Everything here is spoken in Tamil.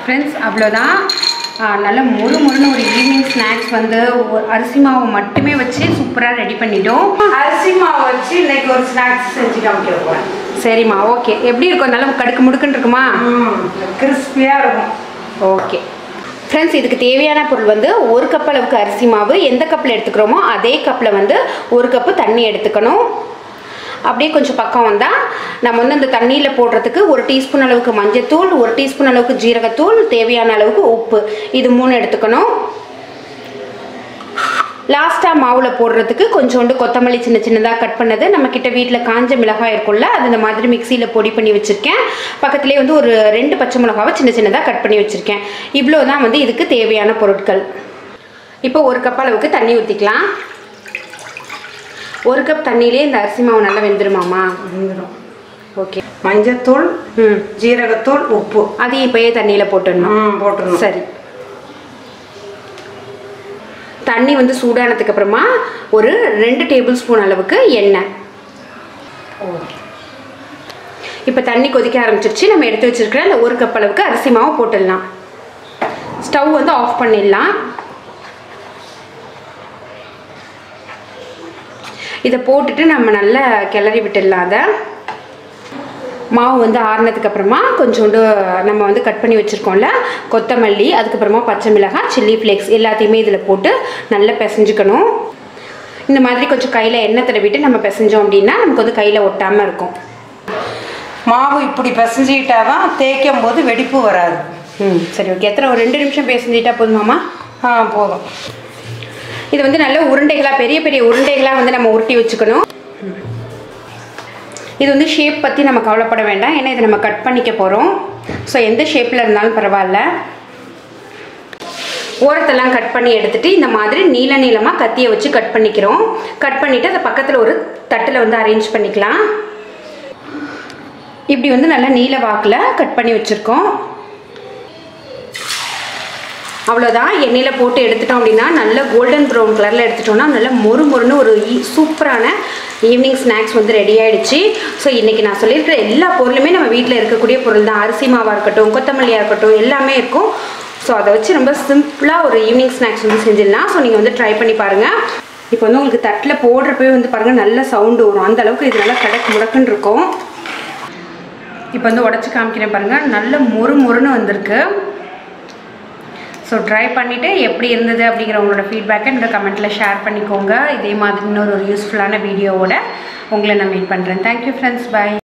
ஃப்ரெண்ட்ஸ் அவ்வளோதான் ஆ, நல்ல மொறு மொறுன்னு ஒரு ஈவினிங் ஸ்நாக்ஸ் வந்து ஒரு அரிசி மாவு மட்டுமே வச்சு சூப்பராக ரெடி பண்ணிட்டோம் அரிசி மாவு வச்சு இன்னைக்கு ஒரு ஸ்நாக்ஸ் செஞ்சு காமிக்க போறேன் சரிம்மா ஓகே எப்படி இருக்கும் நல்லா கடுக்கு முடுக்குன்னு இருக்குமா ம் கிறிஸ்பியாக இருக்கும் ஓகே ஃப்ரெண்ட்ஸ் இதுக்கு தேவையான பொருள் வந்து ஒரு கப் அளவுக்கு அரிசி மாவு எந்த கப்பில் எடுத்துக்கிறோமோ அதே கப்பில் வந்து ஒரு கப்பு தண்ணி எடுத்துக்கணும் அப்படியே கொஞ்சம் பக்கம் வந்தால் நம்ம வந்து அந்த தண்ணியில் போடுறதுக்கு ஒரு டீஸ்பூன் அளவுக்கு மஞ்சத்தூள் ஒரு டீஸ்பூன் அளவுக்கு ஜீரகத்தூள் தேவையான அளவுக்கு உப்பு இது மூணு எடுத்துக்கணும் லாஸ்ட்டாக மாவில் போடுறதுக்கு கொஞ்சோண்டு கொத்தமல்லி சின்ன சின்னதாக கட் பண்ணது நம்மக்கிட்ட வீட்டில் காஞ்ச மிளகாய் இருக்கும்ல அது இந்த மாதிரி மிக்சியில் பொடி பண்ணி வச்சுருக்கேன் பக்கத்துலேயே வந்து ஒரு ரெண்டு பச்சை மிளகாவை சின்ன சின்னதாக கட் பண்ணி வச்சுருக்கேன் இவ்வளோ தான் வந்து இதுக்கு தேவையான பொருட்கள் இப்போ ஒரு கப் அளவுக்கு தண்ணி ஊற்றிக்கலாம் ஒரு கப் தண்ணியிலே இந்த அரிசி மாவு நல்லா வெந்துருமாமா வெந்துடும் ஓகே மஞ்சத்தூள் ம் ஜீரகத்தூள் உப்பு அதையும் இப்போயே தண்ணியில் போட்டுடணும் ம் போட்டுருணும் சரி தண்ணி வந்து சூடானதுக்கு அப்புறமா ஒரு ரெண்டு டேபிள் ஸ்பூன் அளவுக்கு எண்ணெய் இப்போ தண்ணி கொதிக்க ஆரம்பிச்சிருச்சு நம்ம எடுத்து வச்சிருக்கிற அந்த ஒரு கப் அளவுக்கு அரிசி மாவு போட்டுடலாம் ஸ்டவ் வந்து ஆஃப் பண்ணிடலாம் இதை போட்டுட்டு நம்ம நல்லா கிளறி விட்டுடலாம் அதை மாவு வந்து ஆறுனதுக்கு அப்புறமா கொஞ்சோண்டு நம்ம வந்து கட் பண்ணி வச்சுருக்கோம்ல கொத்தமல்லி அதுக்கப்புறமா பச்சை மிளகாய் சில்லி ஃப்ளேக்ஸ் எல்லாத்தையுமே இதில் போட்டு நல்லா பிசைஞ்சுக்கணும் இந்த மாதிரி கொஞ்சம் கையில் எண்ணெய் தடவிட்டு நம்ம பிசைஞ்சோம் அப்படின்னா நமக்கு வந்து கையில் ஒட்டாமல் இருக்கும் மாவு இப்படி பிசைஞ்சிக்கிட்டா தான் தேய்க்கும் போது வெடிப்பு வராது ம் சரி ஓகே எத்தனை ஒரு ரெண்டு நிமிஷம் பேசிஞ்சிட்டா போதுமாமா ஆ போதும் இது வந்து நல்ல உருண்டைகளாக பெரிய பெரிய உருண்டைகளாக வந்து நம்ம உருட்டி வச்சுக்கணும் இது வந்து ஷேப் பற்றி நம்ம கவலைப்பட வேண்டாம் ஏன்னா இதை நம்ம கட் பண்ணிக்க போகிறோம் ஸோ எந்த ஷேப்பில் இருந்தாலும் பரவாயில்ல ஓரத்தெல்லாம் கட் பண்ணி எடுத்துட்டு இந்த மாதிரி நீள நீளமாக கத்தியை வச்சு கட் பண்ணிக்கிறோம் கட் பண்ணிவிட்டு அதை பக்கத்தில் ஒரு தட்டில் வந்து அரேஞ்ச் பண்ணிக்கலாம் இப்படி வந்து நல்லா நீல வாக்கில் கட் பண்ணி வச்சுருக்கோம் அவ்வளோதான் எண்ணெயில் போட்டு எடுத்துட்டோம் அப்படின்னா நல்ல கோல்டன் ப்ரௌன் கலரில் எடுத்துட்டோம்னா நல்ல மொறு மொறுன்னு ஒரு ஈ- சூப்பரான ஈவினிங் ஸ்நாக்ஸ் வந்து ரெடி ஆயிடுச்சு ஸோ இன்றைக்கி நான் சொல்லியிருக்கிற எல்லா பொருளுமே நம்ம வீட்டில் இருக்கக்கூடிய பொருள் தான் அரிசி மாவாக இருக்கட்டும் கொத்தமல்லியாக இருக்கட்டும் எல்லாமே இருக்கும் ஸோ அதை வச்சு ரொம்ப சிம்பிளாக ஒரு ஈவினிங் ஸ்நாக்ஸ் வந்து செஞ்சிடலாம் ஸோ நீங்கள் வந்து ட்ரை பண்ணி பாருங்கள் இப்போ வந்து உங்களுக்கு தட்டில் போடுறப்பவே வந்து பாருங்கள் நல்ல சவுண்டு வரும் அந்த அளவுக்கு இது நல்லா கடக்கு முடக்குன்னு இருக்கும் இப்போ வந்து உடச்சி காமிக்கிறேன் பாருங்கள் நல்ல மொறு மொறுன்னு வந்திருக்கு ஸோ ட்ரை பண்ணிவிட்டு எப்படி இருந்தது அப்படிங்கிற உங்களோட ஃபீட்பேக்கை என்னோட கமெண்ட்டில் ஷேர் பண்ணிக்கோங்க இதே மாதிரி இன்னொரு ஒரு யூஸ்ஃபுல்லான வீடியோவோட உங்களை நான் மீட் பண்ணுறேன் தேங்க்யூ ஃப்ரெண்ட்ஸ் பை